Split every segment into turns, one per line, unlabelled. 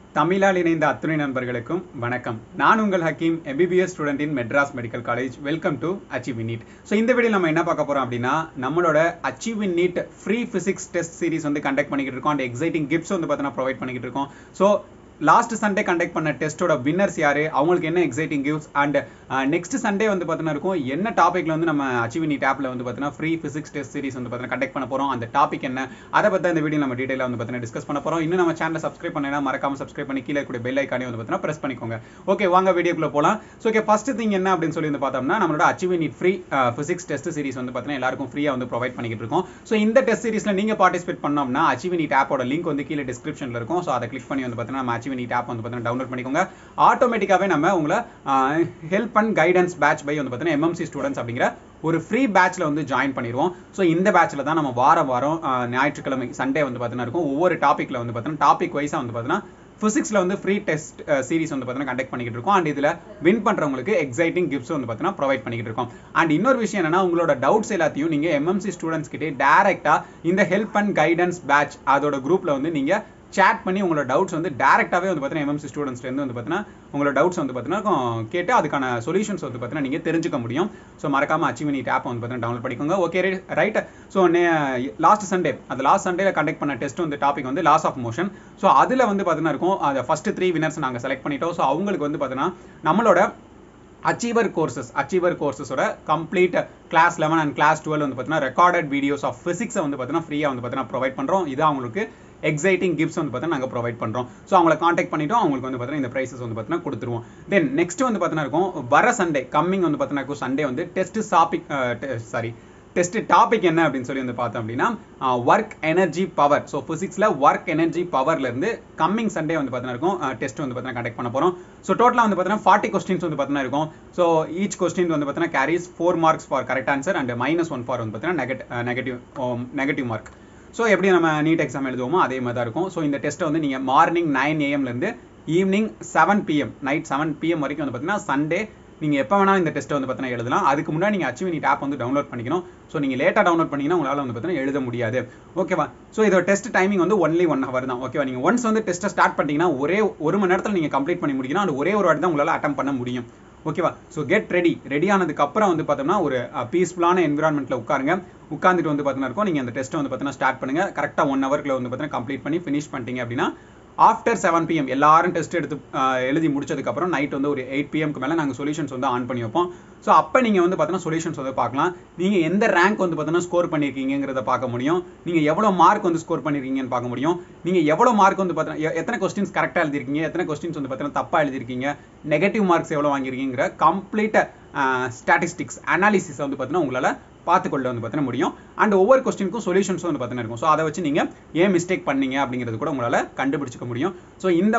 தமிழால் இணைந்த அத்துணை நண்பர்களுக்கும் வணக்கம் நான் உங்கள் Hakeem MBBS student in Madras medical college welcome to achieve in NEET so இந்த வீடியோ நம்ம என்ன பார்க்க போறோம் அப்படின்னா நம்மளோட achieve in NEET free physics test series வந்து கண்டக்ட் பண்ணிக்கிட்டு இருக்கோம் அண்ட் எக்ஸைட்டிங் கிஃப்ட்ஸ் வந்து பார்த்தீங்கன்னா ப்ரொவைட் பண்ணிக்கிட்டு இருக்கோம் ஸோ லாஸ்ட் சண்டே கண்டக்ட் பண்ண டெஸ்ட்டோட வின்னர்ஸ் யாரு அவங்களுக்கு என்ன exciting gifts and next Sunday வந்து பார்த்தீங்கன்னா இருக்கும் என்ன டாபிக்ல வந்து நம்ம அச்சீவ் நீட் ஆப்ல வந்து பார்த்தீங்கன்னா ஃப்ரீ ஃபிசிக்ஸ் டெஸ்ட் சீரிஸ் வந்து பார்த்தீங்கன்னா கண்டக்ட் பண்ண போறோம் அந்த டாபிக் என்ன அதை பத்தி இந்த வீடியோ நம்ம டீடைலா வந்து பார்த்தீங்கன்னா டிஸ்கஸ் பண்ண போறோம் இன்னும் நம்ம சேனலை சப்ஸ்கிரைப் பண்ணா மறக்காம சப்ஸ்கிரைப் பண்ணி கீழே கூட பெல் ஐக்கானே வந்து பார்த்தீங்கன்னா பிரஸ் பண்ணிக்கோங்க ஓகே வாங்க வீடியோக்குள்ள போலாம் ஸோ ஓகே ஃபர்ஸ்ட் திங் என்ன அப்படின்னு சொல்லி வந்து பார்த்தோம்னா நம்மளோட achieve NEET free physics test series வந்து பார்த்தீங்கன்னா எல்லாருக்கும் ஃப்ரீயா வந்து ப்ரொவைட் பண்ணிக்கிட்டு இருக்கோம் ஸோ இந்த டெஸ்ட் சீரிஸ்ல நீங்க பார்ட்டிசிபேட் பண்ணோம்னா அச்சீவ் நீட் ஆப்போட லிங்க் வந்து கீழே டிஸ்கிரிப்ஷன்ல இருக்கும் ஸோ அதை கிளிக் பண்ணி வந்து பார்த்தீங்கன்னா நம்ம அச்சீவ் நீட் ஆப் வந்து பார்த்தீங்கன்னா டவுன்லோட் பண்ணிக்கோங்க ஆட்டோமேட்டிக்காவே நம்ம உங்களை help and guidance batch by வந்து பார்த்தீங்கன்னா எம்எம்சி ஸ்டூடெண்ட்ஸ் அப்படிங்கிற ஒரு ஃப்ரீ பேட்ச்ல வந்து ஜாயின் பண்ணிடுவோம் ஸோ இந்த பேட்ச்ல தான் நம்ம வாரம் வாரம் ஆஹ், ஞாயிற்றுக்கிழமை சண்டே வந்து பார்த்தீங்கன்னா இருக்கும் ஒவ்வொரு டாபிக்ல வந்து பார்த்தீங்கன்னா டாபிக் வைஸா வந்து பார்த்தீங்கன்னா ஃபிசிக்ஸ்ல வந்து ஃப்ரீ டெஸ்ட் சீரிஸ் வந்து பார்த்தீங்கன்னா கண்டக்ட் பண்ணிக்கிட்டு இருக்கோம் அண்ட் இதுல வின் பண்றவங்களுக்கு எக்ஸைட்டிங் கிஃப்ட்ஸ் வந்து பார்த்தீங்கன்னா ப்ரொவைட் பண்ணிக்கிட்டு இருக்கோம் அண்ட் இன்னொரு விஷயம் என்னன்னா உங்களோட டவுட்ஸ் எல்லாத்தையும் நீங்க எம்எம்சி ஸ்டூடெண்ட்ஸ் கிட்டே டேரக்டா இந்த ஹெல்ப் அண்ட் கைடன்ஸ் பேட்ச் அதோட குரூப்ல வந்து நீங்க சேட் பண்ணி உங்களோட டவுட்ஸ் வந்து டேரெக்டாகவே வந்து பார்த்தீங்கன்னா எம்எம்சி ஸ்டூடெண்ட்ஸ்லேருந்து வந்து பார்த்தீங்கன்னா உங்களோட டவுட்ஸ் வந்து பார்த்தீங்கன்னா கேட்டு அதுக்கான சொல்யூஷன்ஸ் வந்து பார்த்தீங்கன்னா நீங்கள் தெரிஞ்சுக்க முடியும் ஸோ மறக்காம அச்சீவ் நீட் ஆப் வந்து பார்த்தீங்கன்னா டவுன்லோட் பண்ணிக்கோங்க okay right so last Sunday அந்த லாஸ்ட் சண்டேல கண்டக்ட் பண்ண டெஸ்ட் வந்து டாபிக் வந்து லாஸ் ஆஃப் மோஷன் ஸோ அதில் வந்து பார்த்தீங்கன்னா இருக்கும் அந்த ஃபர்ஸ்ட் த்ரீ வினர்ஸ் நாங்கள் செலக்ட் பண்ணிட்டோம் ஸோ அவங்களுக்கு வந்து பார்த்தீங்கன்னா நம்மளோட அச்சீவர் கோர்சஸ் அச்சீவர் கோர்சஸோட complete class eleven and class twelve வந்து பார்த்தீங்கன்னா ரெக்கார்டட் வீடியோஸ் ஆஃப் ஃபிசிக்ஸை வந்து பார்த்தீங்கன்னா ஃப்ரீயாக வந்து பார்த்தீங்கன்னா ப்ரொவைட் பண்ணுறோம் இது அவங்களுக்கு எக்ஸைட்டிங் கிஃப்ட்ஸ் வந்து பார்த்தீங்கன்னா நாங்கள் ப்ரொவைட் பண்ணுறோம் ஸோ அவங்கள காண்டாக்ட் பண்ணிட்டோம் அவங்களுக்கு வந்து பார்த்தீங்கன்னா இந்த ப்ரைஸஸ் வந்து பார்த்தீங்கன்னா கொடுத்துருவோம் தென் நெக்ஸ்ட் வந்து பார்த்தீங்கன்னா இருக்கும் வர சண்டே கம்மிங் வந்து பார்த்தீங்கன்னா இருக்கும் சண்டே வந்து test topic sorry test topic என்ன அப்படின்னு சொல்லி வந்து பார்த்தோம் அப்படின்னா ஒர்க் எனர்ஜி பவர் ஸோ ஃபிசிக்ஸில் ஒர்க் எனர்ஜி பவர்ல இருந்து கம்மிங் சண்டே வந்து பார்த்தீங்கன்னா இருக்கும் டெஸ்ட் வந்து பார்த்தீங்கன்னா கண்டக்ட் பண்ண போகிறோம் ஸோ டோட்டலாக வந்து பார்த்தீங்கன்னா ஃபார்ட்டி கொஸ்டின்ஸ் வந்து பார்த்தீங்கன்னா இருக்கும் ஸோ ஈச் கொஸ்டின் வந்து பார்த்தீங்கன்னா carries four marks for correct answer and minus one for வந்து பார்த்தீங்கன்னா negative negative negative mark so எப்படி நம்ம நீட் எக்ஸாம் எழுதுவோமோ அதே மாதிரி தான் இருக்கும் ஸோ இந்த டெஸ்ட்டை வந்து நீங்கள் மார்னிங் நைன் ஏஎம்லேருந்து evening seven PM night seven PM வரைக்கும் வந்து பார்த்தீங்கன்னா சண்டே நீங்கள் எப்போ வேணாலும் இந்த டெஸ்ட்டை வந்து பார்த்தீங்கன்னா எழுதலாம் அதுக்கு முன்னாடி நீங்கள் அச்சீவ் நீட் ஆப் வந்து டவுன்லோட் பண்ணிக்கணும் ஸோ நீங்கள் லேட்டாக டவுன்லோட் பண்ணீங்கன்னா உங்களால் வந்து பார்த்தீங்கன்னா எழுத முடியாது ஓகேவா ஸோ இதோட டெஸ்ட் டைமிங் வந்து ஒன்லி ஒன் ஹவர் தான் ஓகேவா நீங்கள் ஒன்ஸ் வந்து டெஸ்ட்டை ஸ்டார்ட் பண்ணிட்டீங்கன்னா ஒரே ஒரு மணி நேரத்தில் நீங்கள் கம்ப்ளீட் பண்ணி முடிக்கணும் அது ஒரே ஒரு வாட்டி தான் உங்களால் அட்டம் பண்ண முடியும் ஓகேவா ஸோ கெட் ரெடி ரெடி ஆனதுக்கு அப்புறம் வந்து பார்த்தோம்னா ஒரு பீஸ்ஃபுல்லான என்விரான்மெண்ட்ல உட்காருங்க உட்காந்துட்டு வந்து பார்த்தீங்கன்னா இருக்கும் நீங்கள் அந்த டெஸ்ட்டை வந்து பார்த்தீங்கன்னா ஸ்டார்ட் பண்ணுங்க கரெக்டாக ஒன் ஹவர்க்குள்ள வந்து பார்த்தீங்கன்னா கம்ப்ளீட் பண்ணி ஃபினிஷ் பண்ணிட்டீங்க அப்படின்னா ஆஃப்டர் செவன் பிஎம் எல்லாரும் டெஸ்ட் எடுத்து ஆஹ், எழுதி முடிச்சதுக்கப்புறம் நைட் வந்து ஒரு எயிட் பிஎம்க்கு மேலே நாங்கள் சொல்யூஷன்ஸ் வந்து ஆன் பண்ணி வைப்போம் ஸோ அப்போ நீங்கள் வந்து பார்த்தீங்கன்னா சொல்யூஷன்ஸ் வந்து பார்க்கலாம் நீங்கள் எந்த ரேங்க் வந்து பார்த்தீங்கன்னா ஸ்கோர் பண்ணியிருக்கீங்கிறத பார்க்க முடியும் நீங்கள் எவ்வளோ மார்க் வந்து ஸ்கோர் பண்ணியிருக்கீங்கன்னு பார்க்க முடியும் நீங்கள் எவ்வளோ மார்க் வந்து பார்த்தீங்கன்னா எத்தனை கொஸ்டின்ஸ் கரெக்டாக எழுதிருக்கீங்க எத்தனை கொஸ்டின்ஸ் வந்து பார்த்தீங்கன்னா தப்பாக எழுதிருக்கீங்க நெகட்டிவ் மார்க்ஸ் எவ்வளோ வாங்கியிருக்கீங்கிற கம்ப்ளீட் ஸ்டாட்டிஸ்டிக்ஸ் அனாலிசிஸ் வந்து பார்த்தீங்கன்னா உங்களால் பார்த்துக்கொள்ள வந்து பார்த்தீங்கன்னா முடியும் அண்ட் ஒவ்வொரு கொஸ்டினுக்கும் சொல்யூஷன்ஸ் வந்து பார்த்தீங்கன்னா இருக்கும் ஸோ அதை வச்சு நீங்கள் ஏன் மிஸ்டேக் பண்ணீங்க அப்படிங்கிறது கூட உங்களால் கண்டுபிடிச்சிக்க முடியும் ஸோ இந்த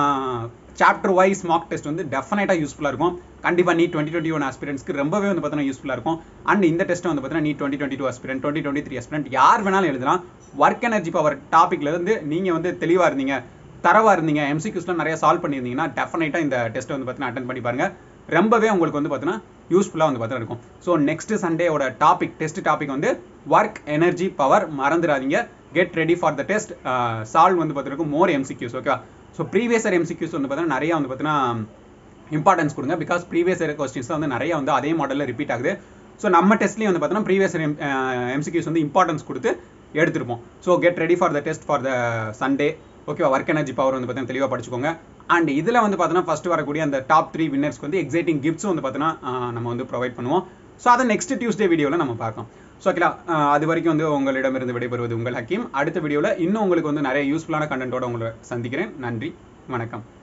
சாப்டர் வைஸ் மார்க் டெஸ்ட் வந்து டெஃபினட்டாக யூஸ்ஃபுல்லாக இருக்கும் கண்டிப்பாக நீ டுவெண்ட்டி டுவெண்ட்டி ஒன் ஆஸ்பிரன்ஸ்க்கு ரொம்பவே வந்து பார்த்தீங்கன்னா யூஸ்ஃபுல்லாக இருக்கும் அண்ட் இந்த டெஸ்ட் வந்து பார்த்தீங்கன்னா நீ twenty twenty two aspirant twenty twenty three aspirant யார் வேணாலும் எழுதலாம் ஒர்க் எனர்ஜி பவர் டாப்பிக்ல இருந்து நீங்கள் வந்து தெளிவாக இருந்தீங்க தரவா இருந்தீங்க எம்சிக்யூஸ்லாம் நிறைய சால்வ் பண்ணியிருந்தீங்கன்னா டெஃபினட்டாக இந்த டெஸ்ட் வந்து பார்த்தீங்கன்னா அட்டன் பண்ணி பாருங்க ரொம்பவே உங்களுக்கு வந்து பார்த்தீங்கன்னா யூஸ்ஃபுல்லாக வந்து பார்த்தீங்கன்னா இருக்கும் ஸோ நெக்ஸ்ட் சண்டேவோட டாபிக் டெஸ்ட் டாபிக் வந்து ஒர்க் எனர்ஜி பவர் மறந்துடாதீங்க get ready for the test solve வந்து பார்த்தீங்கன்னா மோர் எம்சிக்யூஸ் ஓகேவா ஸோ ப்ரீவியஸர் எம்சிக்யூஸ் வந்து பார்த்தீங்கன்னா நிறைய வந்து பார்த்தீங்கன்னா இம்பார்ட்டன்ஸ் கொடுங்க பிகாஸ் ப்ரீவியஸ் இயர் கொஸ்டின்ஸ் வந்து நிறைய வந்து அதே மாடலில் ரிப்பீட் ஆகுது ஸோ நம்ம டெஸ்ட்லேயும் வந்து பார்த்தீங்கன்னா ப்ரீவியஸ் எம்சிக்யூஸ் வந்து இம்பார்ட்டன்ஸ் கொடுத்து எடுத்திருப்போம் so get ready for the test for the Sunday ஓகேவா ஒர்க் எனர்ஜி பவர் வந்து பார்த்தீங்கன்னா தெளிவாக படிச்சுக்கோங்க அண்ட் இதில் வந்து பார்த்தீங்கன்னா ஃபர்ஸ்ட் வரக்கூடிய அந்த டாப் த்ரீ வின்னர்ஸ்க்கு வந்து எக்ஸைட்டிங் கிஃப்ட்ஸ் வந்து பார்த்தீங்கன்னா ஆஹ், நம்ம வந்து ப்ரொவைட் பண்ணுவோம் ஸோ அதை நெக்ஸ்ட் டியூஸ்டே வீடியோவில் நம்ம பார்க்கலாம் ஸோ ஓகேலா அது வரைக்கும் வந்து உங்களிடமிருந்து விடைபெறுவது உங்கள் ஹக்கீம் அடுத்த வீடியோவில் இன்னும் உங்களுக்கு வந்து நிறைய யூஸ்ஃபுல்லான கண்டென்ட்டோட உங்களை சந்திக்கிறேன் நன்றி வணக்கம்